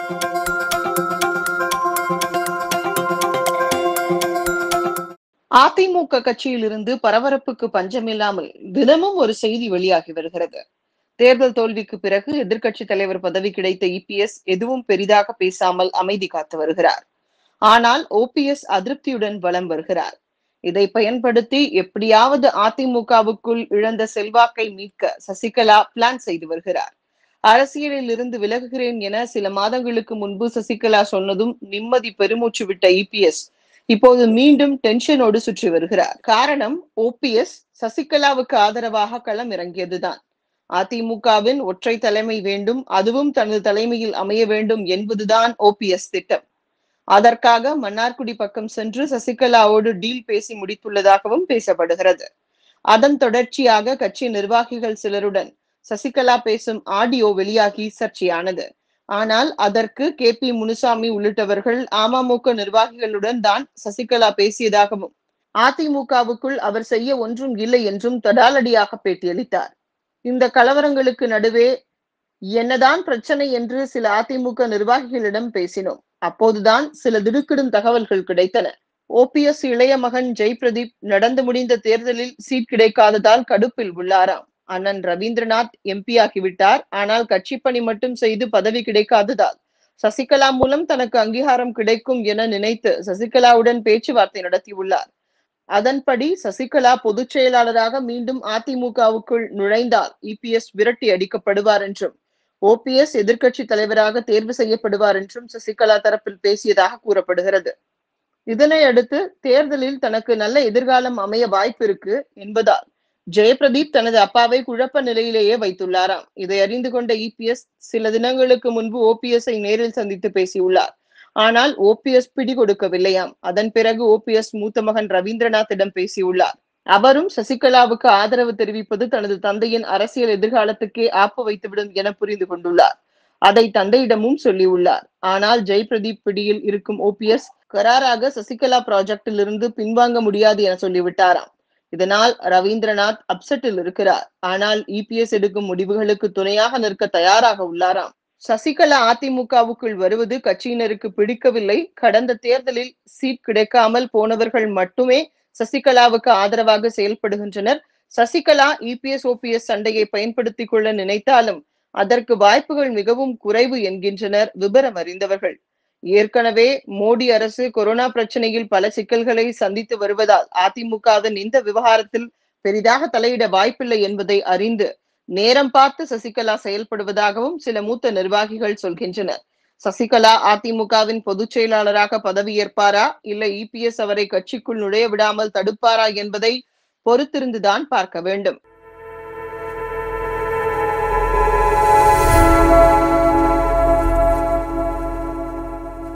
அதிமுக கட்சியிலிருந்து பரபரப்புக்கு பஞ்சமில்லாமல் தினமும் ஒரு செய்தி வெளியாகி வருகிறது தேர்தல் தோல்விக்கு பிறகு எதிர்க்கட்சி தலைவர் பதவி கிடைத்த இபிஎஸ் எதுவும் பெரிதாக பேசாமல் அமைதி காத்து வருகிறார் ஆனால் ஓபிஎஸ் அதிருப்தியுடன் வலம் வருகிறார் இதை பயன்படுத்தி எப்படியாவது அதிமுகவுக்குள் இழந்த செல்வாக்கை மீட்க சசிகலா பிளான் செய்து வருகிறார் அரசியலில் இருந்து விலகுகிறேன் என சில மாதங்களுக்கு முன்பு சசிகலா சொன்னதும் நிம்மதி பெருமூச்சு விட்ட இபிஎஸ் இப்போது மீண்டும் டென்ஷனோடு சுற்றி வருகிறார் காரணம் ஓபிஎஸ் சசிகலாவுக்கு ஆதரவாக களம் இறங்கியதுதான் அதிமுகவின் ஒற்றை தலைமை வேண்டும் அதுவும் தனது தலைமையில் அமைய வேண்டும் என்பதுதான் ஓபிஎஸ் திட்டம் அதற்காக மன்னார்குடி பக்கம் சென்று சசிகலாவோடு டீல் பேசி முடித்துள்ளதாகவும் பேசப்படுகிறது அதன் தொடர்ச்சியாக கட்சி நிர்வாகிகள் சிலருடன் சசிகலா பேசும் ஆடியோ வெளியாகி சர்ச்சையானது ஆனால் அதற்கு கே பி முனுசாமி உள்ளிட்டவர்கள் அமமுக நிர்வாகிகளுடன் தான் சசிகலா பேசியதாகவும் அதிமுகவுக்குள் அவர் செய்ய ஒன்றும் இல்லை என்றும் தடாலடியாக பேட்டியளித்தார் இந்த கலவரங்களுக்கு நடுவே என்னதான் பிரச்சனை என்று சில அதிமுக நிர்வாகிகளிடம் பேசினோம் அப்போதுதான் சில திடுக்கிடும் தகவல்கள் கிடைத்தன ஓபிஎஸ் இளைய மகன் ஜெய் பிரதீப் நடந்து முடிந்த தேர்தலில் சீட் கிடைக்காததால் கடுப்பில் உள்ளாராம் அண்ணன் ரவீந்திரநாத் எம்பி ஆகிவிட்டார் ஆனால் கட்சி பணி மட்டும் செய்து பதவி கிடைக்காததால் சசிகலா மூலம் தனக்கு அங்கீகாரம் கிடைக்கும் என நினைத்து சசிகலாவுடன் பேச்சுவார்த்தை நடத்தியுள்ளார் அதன்படி சசிகலா பொதுச் செயலாளராக மீண்டும் அதிமுகவுக்குள் நுழைந்தால் இபிஎஸ் விரட்டி அடிக்கப்படுவார் என்றும் ஓபிஎஸ் எதிர்க்கட்சி தலைவராக தேர்வு செய்யப்படுவார் என்றும் சசிகலா தரப்பில் பேசியதாக கூறப்படுகிறது இதனை அடுத்து தேர்தலில் தனக்கு நல்ல எதிர்காலம் அமைய வாய்ப்பு இருக்கு என்பதால் ஜெயபிரதீப் தனது அப்பாவை குழப்ப நிலையிலேயே வைத்துள்ளாராம் இதை அறிந்து கொண்ட இபிஎஸ் சில தினங்களுக்கு முன்பு ஓபிஎஸ்ஐ நேரில் சந்தித்து பேசியுள்ளார் ஆனால் ஓபிஎஸ் பிடி கொடுக்கவில்லையாம் அதன் பிறகு ஓபிஎஸ் மூத்த மகன் ரவீந்திரநாத்திடம் பேசியுள்ளார் அவரும் சசிகலாவுக்கு ஆதரவு தெரிவிப்பது தனது தந்தையின் அரசியல் எதிர்காலத்துக்கே ஆப்பு வைத்துவிடும் என புரிந்து கொண்டுள்ளார் அதை தந்தையிடமும் சொல்லியுள்ளார் ஆனால் ஜெய் பிரதீப் பிடியில் இருக்கும் ஓபிஎஸ் கராராக சசிகலா ப்ராஜெக்டில் இருந்து பின்வாங்க முடியாது என சொல்லிவிட்டாராம் இதனால் ரவீந்திரநாத் அப்செட்டில் இருக்கிறார் ஆனால் இபிஎஸ் எடுக்கும் முடிவுகளுக்கு துணையாக நிற்க தயாராக உள்ளாராம் சசிகலா அதிமுகவுக்குள் வருவது கட்சியினருக்கு பிடிக்கவில்லை கடந்த தேர்தலில் சீட் கிடைக்காமல் போனவர்கள் மட்டுமே சசிகலாவுக்கு ஆதரவாக செயல்படுகின்றனர் சசிகலா இபிஎஸ் ஓபிஎஸ் சண்டையை பயன்படுத்திக் கொள்ள நினைத்தாலும் அதற்கு வாய்ப்புகள் மிகவும் குறைவு என்கின்றனர் விபரம் அறிந்தவர்கள் ஏற்கனவே மோடி அரசு கொரோனா பிரச்சனையில் பல சிக்கல்களை சந்தித்து வருவதால் அதிமுகவின் இந்த விவகாரத்தில் பெரிதாக தலையிட வாய்ப்பில்லை என்பதை அறிந்து நேரம் பார்த்து சசிகலா செயல்படுவதாகவும் சில மூத்த நிர்வாகிகள் சொல்கின்றனர் சசிகலா அதிமுகவின் பொதுச் செயலாளராக பதவியேற்பாரா இல்லை இபிஎஸ் அவரை கட்சிக்குள் நுழைய விடாமல் தடுப்பாரா என்பதை பொறுத்திருந்துதான் பார்க்க வேண்டும்